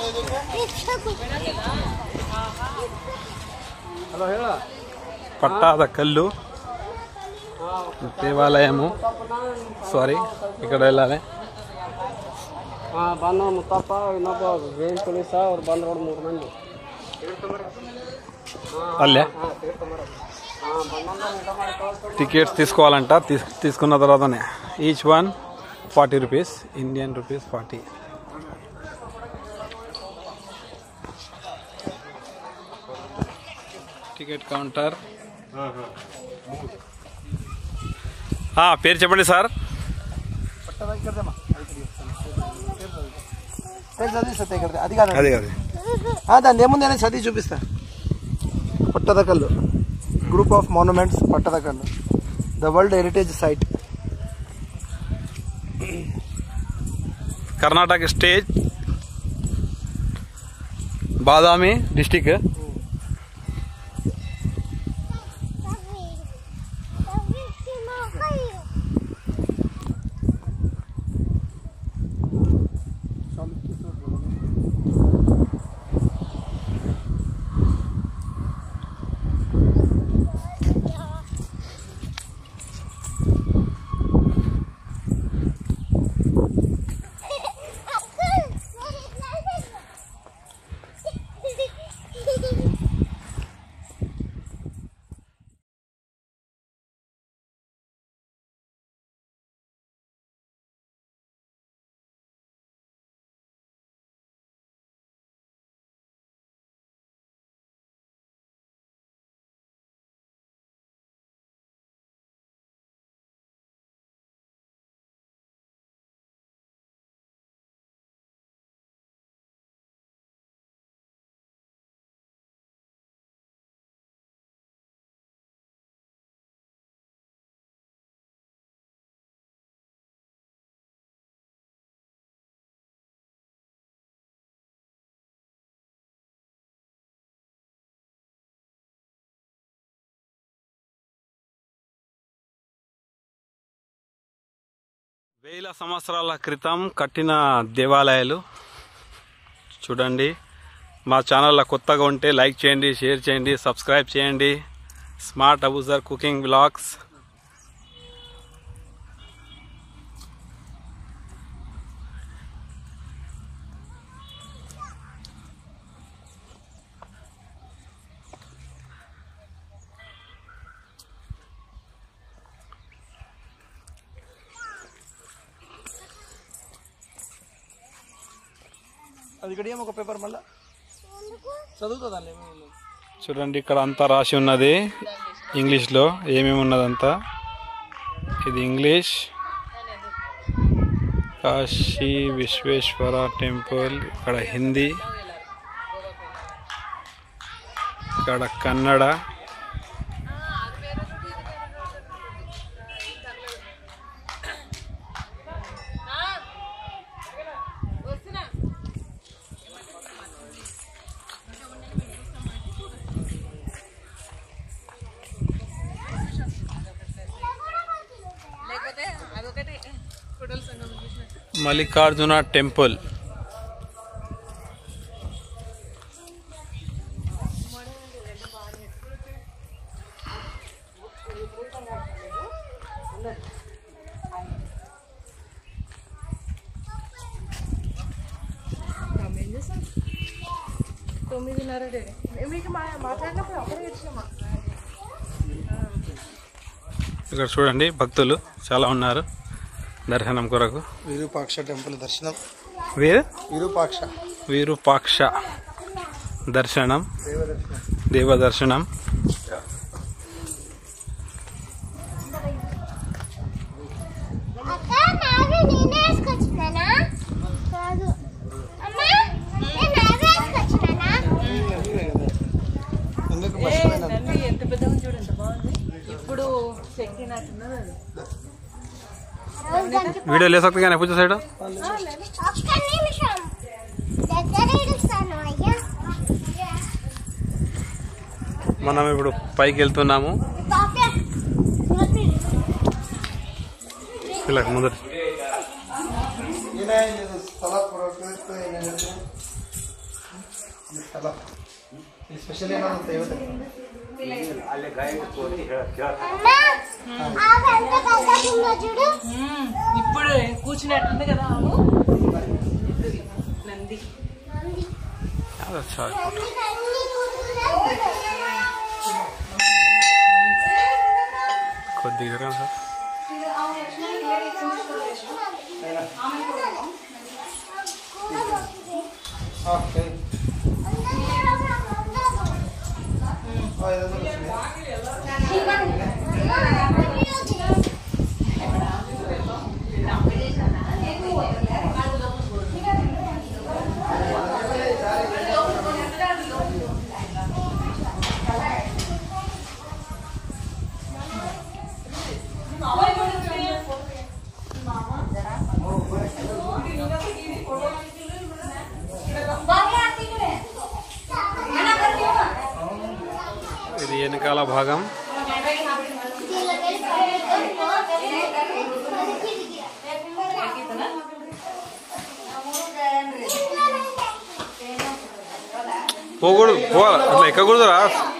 hello ಹೇಳ పట్టాద కళ్ళు దేవాలయము సారీ ఇక్కడ వెళ్ళాలి ಬಂದ ಮುತ್ತಪ್ಪ ಇನ್ನೊಬ್ಬ ವೇಣ್ ಪೊಲೀಸ ಅವ್ರು ಬಂದ್ ನೋಡಿ ಮೂರು ಮಂದಿ అల్లే ಹಾಂ ತೀರ್ಥಮರ ಹಾಂ ಬಂದ ಊಟ ಮಾಡಿ ಕಳ್ಸ್ಕೊಂಡು టికెట్స్ తీసుకోవాలంట తీస్- తీసుకున్న తర్వాతనే each one forty rupees Indian rupees forty ticket counter ఆ, పేరు చెప్పండి సార్ చదివి సత్య ఇక్కడ అది కాదు అదే అదే ఆ, దాన్ని ఏముంది అనేది చదివి చూపిస్తా Pattadakallu group of monuments Pattadakallu the world heritage site Karnataka state Badami district వేల సంవత్సరాల క్రితం కట్టిన దేవాలయాలు చూడండి మా ఛానల్లో కొత్తగా ఉంటే లైక్ చేయండి షేర్ చేయండి సబ్స్క్రైబ్ చేయండి స్మార్ట్ అబూజర్ కుకింగ్ బ్లాగ్స్ అది ఇక్కడ ఏమో ఒక పేపర్ మళ్ళా చదువుతుందండి చూడండి ఇక్కడ అంతా రాసి ఉన్నది ఇంగ్లీష్లో ఏమేమి ఉన్నదంతా ఇది ఇంగ్లీష్ కాశీ విశ్వేశ్వర టెంపుల్ ఇక్కడ హిందీ ఇక్కడ కన్నడ లేకపోతే అదొకటి ఫోటోల సంఘం చూసిన మల్లికార్జున టెంపుల్ ఏం చేస్తాం తొమ్మిదిన్నర డాడీ మీకు మా మాట్లాడినప్పుడు అప్పుడే ఇచ్చినామా ఇక్కడ చూడండి భక్తులు చాలా ఉన్నారు దర్శనం కొరకు విరూపాక్ష టెంపుల్ దర్శనం వీరు విరూపాక్ష విరూపాక్ష దర్శనం దేవ దర్శనం అక్క నావి నేనే వేసుకొచ్చినానా కాదు అమ్మా నేను నావే వేసుకొచ్చినానా ఎందుకు నన్ను ఎంత పెద్దగా ఉంది చూడు ఎంత బాగుంది ఇప్పుడు చెక్కినట్టున్నది అది వీడియో లేసక్తి కానీ పూజ సైడ్ ఒక్క నిమిషం దగ్గర ఇడుస్తాను అయ్యా మనం ఇప్పుడు పైకి వెళ్తున్నాము కాఫీ ఇలా ముందర ಏನಾಗಿದೆ ಸ್ಥಳ ಪುರೋಹಿತ ಏನೇನಿದೆ ಸ್ಪೆಷಲ್ ಏನಾದ್ರು ದೇವತೆ అమ్మా ఆ వెంట కలుగుతుందో చూడు ఇప్పుడు కూర్చున్నట్టుంది కదా ఆవు నంది చాలా చాలా అన్ని అన్ని కూతురు కొద్దిగా రా సార్ ఇది వెనకాల భాగం పోకూడదు పోవాలి అట్లా ఎక్కకూడదురా